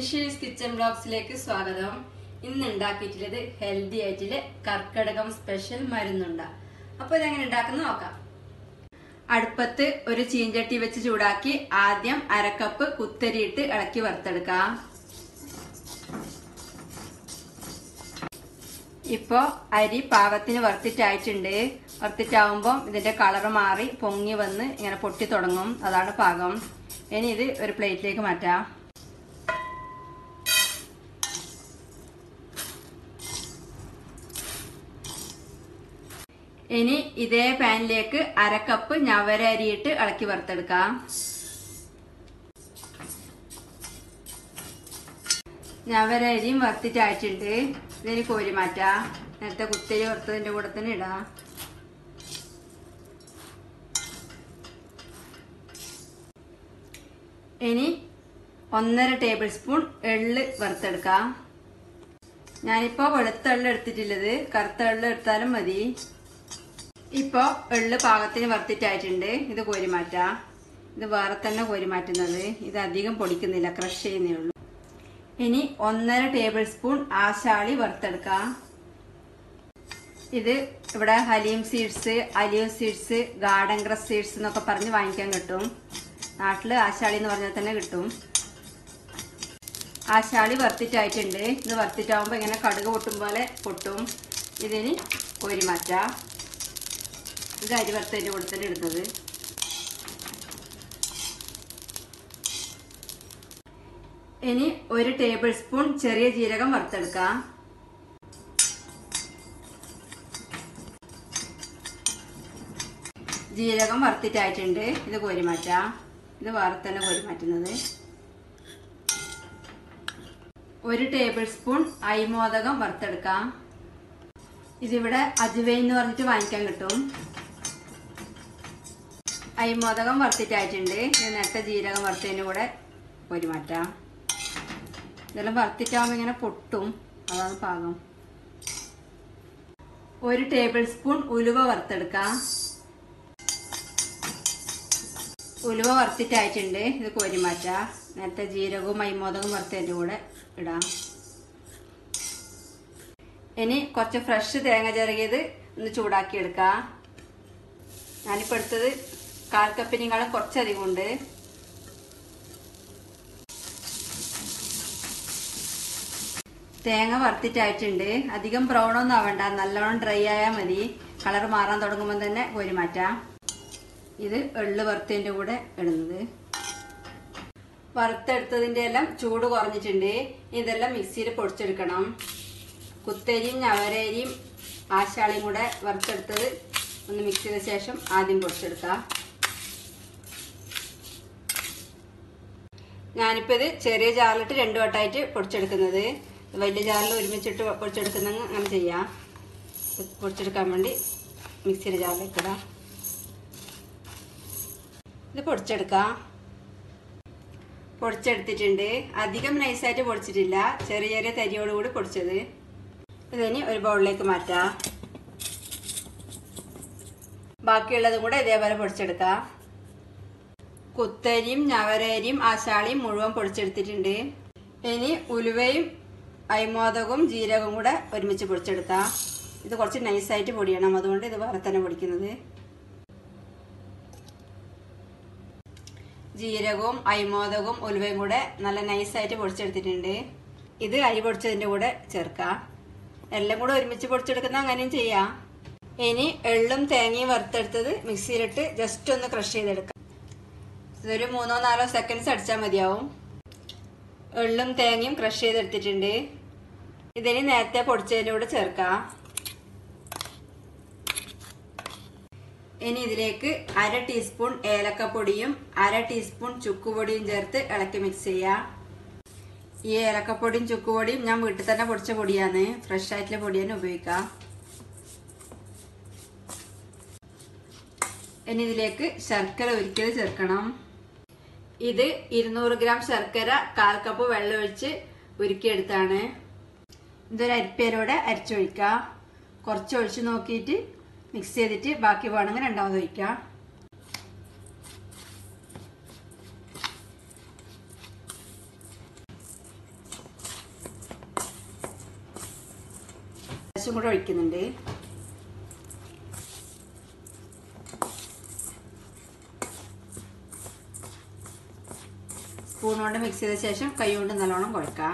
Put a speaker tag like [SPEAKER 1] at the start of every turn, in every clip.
[SPEAKER 1] Nishi's kitchen ബ്ലോഗ്സിലേക്ക് സ്വാഗതം ഇന്ന് ഉണ്ടാക്കിയിട്ടുള്ളത് ഹെൽത്തി ആയിട്ടുള്ള കർക്കിടകം സ്പെഷ്യൽ മരുന്നുണ്ട അപ്പൊ ഇതെങ്ങനെ ഉണ്ടാക്കുന്ന നോക്കാം അടുപ്പത്ത് ഒരു ചീഞ്ചട്ടി വെച്ച് ചൂടാക്കി ആദ്യം അരക്കപ്പ് കുത്തരിയിട്ട് ഇളക്കി വറുത്തെടുക്കാം ഇപ്പോ അരി പാകത്തിന് വറുത്തിട്ടായിട്ടുണ്ട് വറുത്തിട്ടാവുമ്പോൾ ഇതിന്റെ കളർ മാറി പൊങ്ങി വന്ന് ഇങ്ങനെ പൊട്ടി തുടങ്ങും അതാണ് പാകം ഇനി ഇത് ഒരു പ്ലേറ്റിലേക്ക് മാറ്റാം ഇനി ഇതേ പാനിലേക്ക് അരക്കപ്പ് ഞവര അരിയിട്ട് ഇളക്കി വറുത്തെടുക്കാം ഞവര അരിയും വറുത്തിട്ടായിട്ടുണ്ട് ഇതിന് കോരി മാറ്റാം നേരത്തെ കുത്തരി വറുത്തതിന്റെ കൂടെ തന്നെ ഇടാം ഇനി ഒന്നര ടേബിൾ സ്പൂൺ എള്ള് വറുത്തെടുക്കാം ഞാനിപ്പോ വെളുത്ത എള്ള് എടുത്തിട്ടുള്ളത് കറുത്ത എള്ള് എടുത്താലും മതി ഇപ്പോ എള്ള് പാകത്തിന് വറുത്തിട്ടായിട്ടുണ്ട് ഇത് കോരി മാറ്റാം ഇത് വേറെ തന്നെ കോരി മാറ്റുന്നത് ഇത് അധികം പൊടിക്കുന്നില്ല ക്രഷ് ചെയ്യുന്നേ ഉള്ളൂ ഇനി ഒന്നര ടേബിൾ സ്പൂൺ ആശാളി വറുത്തെടുക്കാം ഇത് ഇവിടെ ഹലീം സീഡ്സ് അലിയോ സീഡ്സ് ഗാർഡൻ ഗ്രസ് സീഡ്സ് എന്നൊക്കെ പറഞ്ഞ് വാങ്ങിക്കാൻ കിട്ടും നാട്ടില് ആശാളി എന്ന് പറഞ്ഞാൽ തന്നെ കിട്ടും ആശാളി വറുത്തിട്ടായിട്ടുണ്ട് ഇത് വറുത്തിട്ടാവുമ്പോൾ ഇങ്ങനെ കടുക് പൊട്ടും പോലെ പൊട്ടും ഇതിന് കോരി മാറ്റാം ഇത് അരി വറുത്തതിൻ്റെ കൂടെ തന്നെ ഇടുന്നത് ഇനി ഒരു ടേബിൾ സ്പൂൺ ചെറിയ ജീരകം വറുത്തെടുക്കാം ജീരകം വറുത്തിട്ടായിട്ടുണ്ട് ഇത് കോരി മാറ്റാം ഇത് വേറെ തന്നെ കോരി മാറ്റുന്നത് ഒരു ടേബിൾ സ്പൂൺ അരിമോദകം വറുത്തെടുക്കാം ഇതിവിടെ അജുവൈൻ എന്ന് പറഞ്ഞിട്ട് വാങ്ങിക്കാൻ കിട്ടും അരിമോദകം വറുത്തിട്ടായിട്ടുണ്ട് ഇത് നേരത്തെ ജീരകം വറുത്തതിൻ്റെ കൂടെ കോരി മാറ്റാം ഇതെല്ലാം വറുത്തിട്ടാകുമ്പോൾ ഇങ്ങനെ പൊട്ടും അതാണ് പാകം ഒരു ടേബിൾ സ്പൂൺ ഉലുവ വറുത്തെടുക്കാം ഉലുവ വറുത്തിട്ടായിട്ടുണ്ട് ഇത് കോരി മാറ്റാം നേരത്തെ ജീരകവും മൈമോദകവും വറുത്തതിൻ്റെ കൂടെ ഇടാം ഇനി കുറച്ച് ഫ്രഷ് തേങ്ങ ചിറകിയത് ഒന്ന് ചൂടാക്കി എടുക്കാം ഞാനിപ്പോൾ എടുത്തത് കാൽ കപ്പിനേക്കാളും കുറച്ചധികം ഉണ്ട് തേങ്ങ വറുത്തിട്ടായിട്ടുണ്ട് അധികം ബ്രൗൺ ഒന്നും ആവണ്ട നല്ലോണം ഡ്രൈ ആയാൽ മതി കളർ മാറാൻ തുടങ്ങുമ്പോൾ തന്നെ കോരി മാറ്റാം ഇത് എള്ള് വറുത്തതിൻ്റെ കൂടെ ഇടുന്നത് വറുത്തെടുത്തതിൻ്റെ എല്ലാം ചൂട് കുറഞ്ഞിട്ടുണ്ട് ഇതെല്ലാം മിക്സിയിൽ പൊടിച്ചെടുക്കണം കുത്തരിയും ഞവരരിയും ആശാളിയും കൂടെ വറുത്തെടുത്തത് ഒന്ന് മിക്സ് ചെയ്ത ശേഷം ആദ്യം പൊടിച്ചെടുക്കാം ഞാനിപ്പോൾ ഇത് ചെറിയ ജാറിലിട്ട് രണ്ടു വട്ടമായിട്ട് പൊടിച്ചെടുക്കുന്നത് വലിയ ജാറിൽ ഒരുമിച്ചിട്ട് പൊടിച്ചെടുക്കുന്നെങ്കിൽ അങ്ങനെ ചെയ്യാം പൊടിച്ചെടുക്കാൻ വേണ്ടി മിക്സിയുടെ ജാറിലേക്ക് ഇടാം ഇത് പൊടിച്ചെടുക്കാം പൊടിച്ചെടുത്തിട്ടുണ്ട് അധികം നൈസായിട്ട് പൊടിച്ചിട്ടില്ല ചെറിയ ചെറിയ തരിയോടുകൂടി പൊടിച്ചത് ഇതിനി ഒരു ബൗളിലേക്ക് മാറ്റാം ബാക്കിയുള്ളതും കൂടെ ഇതേപോലെ പൊടിച്ചെടുക്കാം കുത്തരിയും ഞവരരിയും ആശാളിയും മുഴുവൻ പൊടിച്ചെടുത്തിട്ടുണ്ട് ഇനി ഉലുവയും അയ്മോദകവും ജീരകവും കൂടെ ഒരുമിച്ച് പൊടിച്ചെടുക്കാം ഇത് കുറച്ച് നൈസായിട്ട് പൊടിയണം അതുകൊണ്ട് ഇത് വേറെ തന്നെ പൊടിക്കുന്നത് ജീരകവും അയ്മോദകവും ഉലുവയും കൂടെ നല്ല നൈസായിട്ട് പൊടിച്ചെടുത്തിട്ടുണ്ട് ഇത് അരി പൊടിച്ചതിൻ്റെ കൂടെ ചേർക്കാം എല്ലാം കൂടെ ഒരുമിച്ച് പൊടിച്ചെടുക്കുന്ന അങ്ങനെയും ചെയ്യാം ഇനി എള്ളും തേങ്ങയും വറുത്തെടുത്തത് മിക്സിയിലിട്ട് ജസ്റ്റ് ഒന്ന് ക്രഷ് ചെയ്തെടുക്കാം ഇതൊരു മൂന്നോ നാലോ സെക്കൻഡ്സ് അടിച്ചാൽ മതിയാവും എള്ളും തേങ്ങയും ക്രഷ് ചെയ്തെടുത്തിട്ടുണ്ട് ഇതിന് നേരത്തെ പൊടിച്ചതിൻ്റെ കൂടെ ചേർക്കാം ഇനി ഇതിലേക്ക് അര ടീസ്പൂൺ ഏലക്കപ്പൊടിയും അര ടീസ്പൂൺ ചുക്കുപൊടിയും ചേർത്ത് ഇളക്കി മിക്സ് ചെയ്യാം ഈ ഏലക്കപ്പൊടിയും ചുക്കുപൊടിയും ഞാൻ വീട്ടിൽ തന്നെ പൊടിച്ച പൊടിയാണ് ഫ്രഷ് ആയിട്ടുള്ള പൊടി തന്നെ ഉപയോഗിക്കാം ഇനി ഇതിലേക്ക് ശർക്കര ഒരിക്കൽ ചേർക്കണം ഇത് ഇരുന്നൂറ് ഗ്രാം ശർക്കര കാൽ കപ്പ് വെള്ളം ഒഴിച്ച് ഉരുക്കിയെടുത്താണ് ഇതൊരു അരിപ്പേരോടെ അരിച്ചൊഴിക്കാം കുറച്ച് ഒഴിച്ച് നോക്കിയിട്ട് മിക്സ് ചെയ്തിട്ട് ബാക്കി വേണമെങ്കിൽ രണ്ടാമത് ഒഴിക്കാം കുറച്ചും കൂടെ ഒഴിക്കുന്നുണ്ട് സ്പൂൺ കൊണ്ട് മിക്സ് ചെയ്ത ശേഷം കൈ കൊണ്ട് നല്ലോണം കുഴക്കാം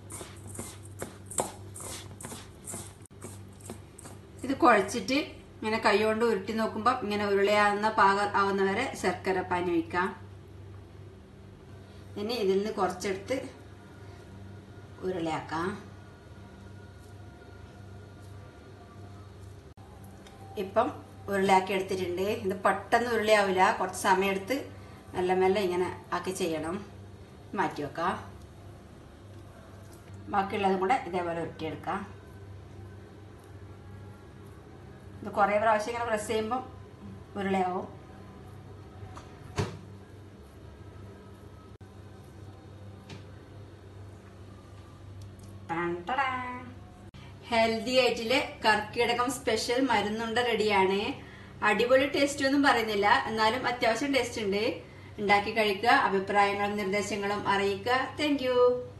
[SPEAKER 1] ഇത് കുഴച്ചിട്ട് ഇങ്ങനെ കൈ കൊണ്ട് ഉരുട്ടി നോക്കുമ്പോൾ ഇങ്ങനെ ഉരുളയാവുന്ന പാകം ആവുന്ന വരെ ശർക്കര പാനി ഒഴിക്കാം ഇനി ഇതിൽ നിന്ന് കുറച്ചെടുത്ത് ഉരുളയാക്കാം ഇപ്പം ഉരുളയാക്കി എടുത്തിട്ടുണ്ട് ഇത് പെട്ടെന്ന് ഉരുളയാവില്ല കുറച്ച് സമയമെടുത്ത് മെല്ലെ മെല്ലെ ഇങ്ങനെ ആക്കി ചെയ്യണം മാറ്റി വെക്കാം ബാക്കിയുള്ളതും കൂടെ ഇതേപോലെ ഉരുട്ടിയെടുക്കാം ഇത് കുറേ പ്രാവശ്യം ഇങ്ങനെ പ്രസ് ചെയ്യുമ്പം ഉരുളയാവും ഹെൽത്തി ആയിട്ടില് കർക്കിടകം സ്പെഷ്യൽ മരുന്നുണ്ട റെഡിയാണ് അടിപൊളി ടേസ്റ്റ് ഒന്നും പറയുന്നില്ല എന്നാലും അത്യാവശ്യം ടേസ്റ്റ് ഉണ്ട് ഉണ്ടാക്കി കഴിക്കുക അഭിപ്രായങ്ങളും നിർദ്ദേശങ്ങളും അറിയിക്കുക താങ്ക്